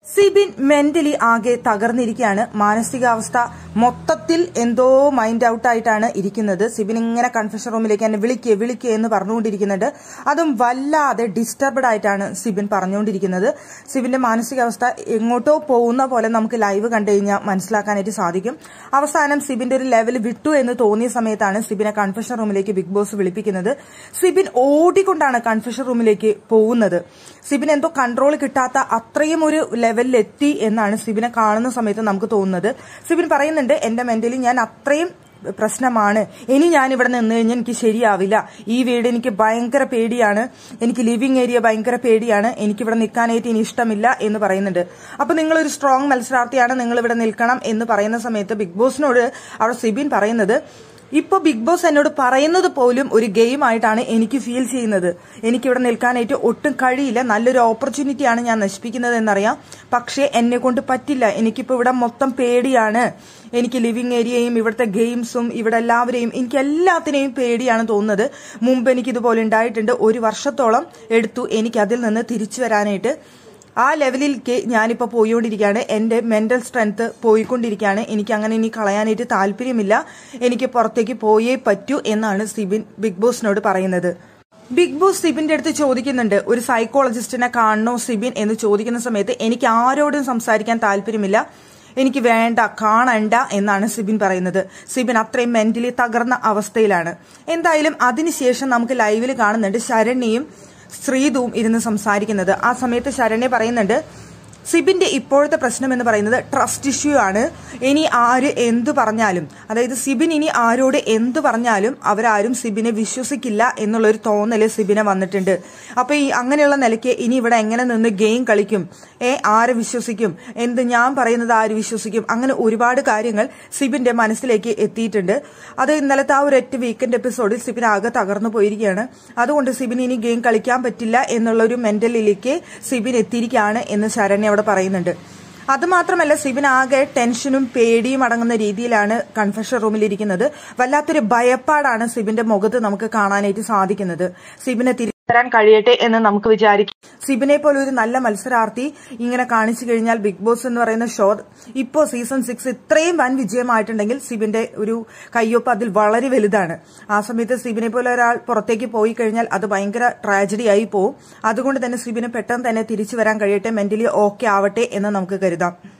Sibin mentally ആകെ തകർന്നിരിക്കുകയാണ് മാനസികാവസ്ഥ മൊത്തത്തിൽ എന്തോ മൈൻഡ് ഔട്ട് ആയിട്ടാണ് ഇരിക്കുന്നത് സിബിൻ ഇങ്ങനെ കൺഫെഷൻ റൂമിലേക്ക് എന്നെ വിളിക്കുക വിളിക്കുക എന്ന് പറഞ്ഞുകൊണ്ടിരിക്കുന്നുണ്ട് അതും വല്ലാതെ ഡിസ്റ്റർബഡ് ആയിട്ടാണ് സിബിൻ പറഞ്ഞുകൊണ്ടിരിക്കുന്നത് സിബിന്റെ മാനസികാവസ്ഥ എങ്ങോട്ടോ പോകുന്ന പോലെ നമുക്ക് ലൈവ് കണ്ടു കഴിഞ്ഞാൽ മനസ്സിലാക്കാനായിട്ട് സാധിക്കും അവസാനം സിബിന്റെ ഒരു ലെവൽ വിട്ടു എന്ന് തോന്നിയ സമയത്താണ് സിബിനെ കൺഫെഷൻ റൂമിലേക്ക് ബിഗ് ബോസ് വിളിപ്പിക്കുന്നത് സിബിൻ ഓടിക്കൊണ്ടാണ് കൺഫെഷൻ റൂമിലേക്ക് പോകുന്നത് സിബിൻ എന്തോ കൺട്രോൾ കിട്ടാത്ത അത്രയും ഒരു ലെവലിൽ എത്തി എന്നാണ് സിബിനെ കാണുന്ന സമയത്ത് നമുക്ക് തോന്നുന്നത് സിബിൻ പറയുന്നുണ്ട് എന്റെ മെന്റലി ഞാൻ അത്രയും പ്രശ്നമാണ് ഇനി ഞാൻ ഇവിടെ നിന്ന് കഴിഞ്ഞാൽ എനിക്ക് ശരിയാവില്ല ഈ വീട് എനിക്ക് ഭയങ്കര പേടിയാണ് എനിക്ക് ലിവിംഗ് ഏരിയ ഭയങ്കര പേടിയാണ് എനിക്ക് ഇവിടെ നിൽക്കാനായിട്ട് ഇനി ഇഷ്ടമില്ല എന്ന് പറയുന്നുണ്ട് അപ്പൊ നിങ്ങളൊരു സ്ട്രോങ് മത്സരാർത്ഥിയാണ് നിങ്ങൾ ഇവിടെ നിൽക്കണം എന്ന് പറയുന്ന സമയത്ത് ബിഗ് ബോസിനോട് അവിടെ സിബിൻ പറയുന്നത് ഇപ്പൊ ബിഗ് ബോസ് എന്നോട് പറയുന്നത് പോലും ഒരു ഗെയിം ആയിട്ടാണ് എനിക്ക് ഫീൽ ചെയ്യുന്നത് എനിക്കിവിടെ നിൽക്കാനായിട്ട് ഒട്ടും കഴിയില്ല നല്ലൊരു ഓപ്പർച്യൂണിറ്റിയാണ് ഞാൻ നശിപ്പിക്കുന്നത് എന്നറിയാം പക്ഷേ എന്നെ കൊണ്ട് പറ്റില്ല എനിക്കിപ്പോ ഇവിടെ മൊത്തം പേടിയാണ് എനിക്ക് ലിവിംഗ് ഏരിയയും ഇവിടുത്തെ ഗെയിംസും ഇവിടെ എല്ലാവരെയും എനിക്ക് എല്ലാത്തിനെയും പേടിയാണ് തോന്നുന്നത് മുമ്പ് എനിക്ക് ഇതുപോലെ ഉണ്ടായിട്ടുണ്ട് ഒരു വർഷത്തോളം എടുത്തു എനിക്ക് അതിൽ നിന്ന് തിരിച്ചു വരാനായിട്ട് ആ ലെവലിലേക്ക് ഞാനിപ്പോൾ പോയിക്കൊണ്ടിരിക്കുകയാണ് എൻ്റെ മെന്റൽ സ്ട്രെങ്ത് പോയിക്കൊണ്ടിരിക്കുകയാണ് എനിക്ക് അങ്ങനെ ഇനി കളയാനായിട്ട് താല്പര്യമില്ല എനിക്ക് പുറത്തേക്ക് പോയേ പറ്റൂ എന്നാണ് സിബിൻ ബിഗ് ബോസിനോട് പറയുന്നത് ബിഗ് ബോസ് സിബിന്റെ അടുത്ത് ചോദിക്കുന്നുണ്ട് ഒരു സൈക്കോളജിസ്റ്റിനെ കാണണോ സിബിൻ എന്ന് ചോദിക്കുന്ന സമയത്ത് എനിക്ക് ആരോടും സംസാരിക്കാൻ താല്പര്യമില്ല എനിക്ക് വേണ്ട കാണണ്ട എന്നാണ് സിബിൻ പറയുന്നത് സിബിൻ അത്രയും മെന്റലി തകർന്ന അവസ്ഥയിലാണ് എന്തായാലും അതിനുശേഷം നമുക്ക് ലൈവിൽ കാണുന്നുണ്ട് ശരണ്യയും ശ്രീതുവും ഇരുന്ന് സംസാരിക്കുന്നത് ആ സമയത്ത് ശരണ്യ പറയുന്നുണ്ട് സിബിന്റെ ഇപ്പോഴത്തെ പ്രശ്നം എന്ന് പറയുന്നത് ട്രസ്റ്റ് ഇഷ്യൂ ആണ് ഇനി ആര് എന്തു പറഞ്ഞാലും അതായത് സിബിൻ ഇനി ആരോട് എന്തു പറഞ്ഞാലും അവരാരും സിബിനെ വിശ്വസിക്കില്ല എന്നുള്ള ഒരു തോന്നല് സിബിനെ വന്നിട്ടുണ്ട് അപ്പൊ ഈ അങ്ങനെയുള്ള നിലയ്ക്ക് ഇനി ഇവിടെ എങ്ങനെ നിന്ന് ഗെയിം കളിക്കും ഏ ആര് വിശ്വസിക്കും എന്ത് ഞാൻ പറയുന്നത് ആര് വിശ്വസിക്കും അങ്ങനെ ഒരുപാട് കാര്യങ്ങൾ സിബിന്റെ മനസ്സിലേക്ക് എത്തിയിട്ടുണ്ട് അത് ഇന്നലത്തെ ആ ഒരു ഒറ്റ വീക്കെൻഡ് എപ്പിസോഡിൽ സിബിൻ ആകെ തകർന്നു പോയിരിക്കുകയാണ് അതുകൊണ്ട് സിബിൻ ഇനി ഗെയിം കളിക്കാൻ പറ്റില്ല എന്നുള്ള ഒരു മെന്റലിലേക്ക് സിബിൻ എത്തിയിരിക്കുകയാണ് എന്ന് ശരണ്യ അവിടെ പറയുന്നുണ്ട് അതുമാത്രമല്ല സിബിൻ ആകെ ടെൻഷനും പേടിയും അടങ്ങുന്ന രീതിയിലാണ് കൺഫെഷൻ റൂമിലിരിക്കുന്നത് വല്ലാത്തൊരു ഭയപ്പാടാണ് സിബിന്റെ മുഖത്ത് നമുക്ക് കാണാനായിട്ട് സാധിക്കുന്നത് സിബിനെ തിരിച്ചു തരാൻ കഴിയട്ടെ എന്ന് നമുക്ക് വിചാരിക്കാം സിബിനെ പോലെ ഒരു നല്ല മത്സരാർത്ഥി ഇങ്ങനെ കാണിച്ചു കഴിഞ്ഞാൽ ബിഗ് ബോസ് എന്ന് പറയുന്ന ഷോ ഇപ്പോ സീസൺ സിക്സ് ഇത്രയും വൻ വിജയമായിട്ടുണ്ടെങ്കിൽ സിബിന്റെ ഒരു കയ്യൊപ്പ് അതിൽ വളരെ വലുതാണ് ആ സമയത്ത് സിബിനെ പോലെ ഒരാൾ പുറത്തേക്ക് പോയി കഴിഞ്ഞാൽ അത് ഭയങ്കര ട്രാജഡി ആയി പോവും അതുകൊണ്ട് തന്നെ സിബിന് പെട്ടെന്ന് തന്നെ തിരിച്ചു വരാൻ കഴിയട്ടെ മെന്റലി ഓക്കെ ആവട്ടെ എന്ന് നമുക്ക് കരുതാം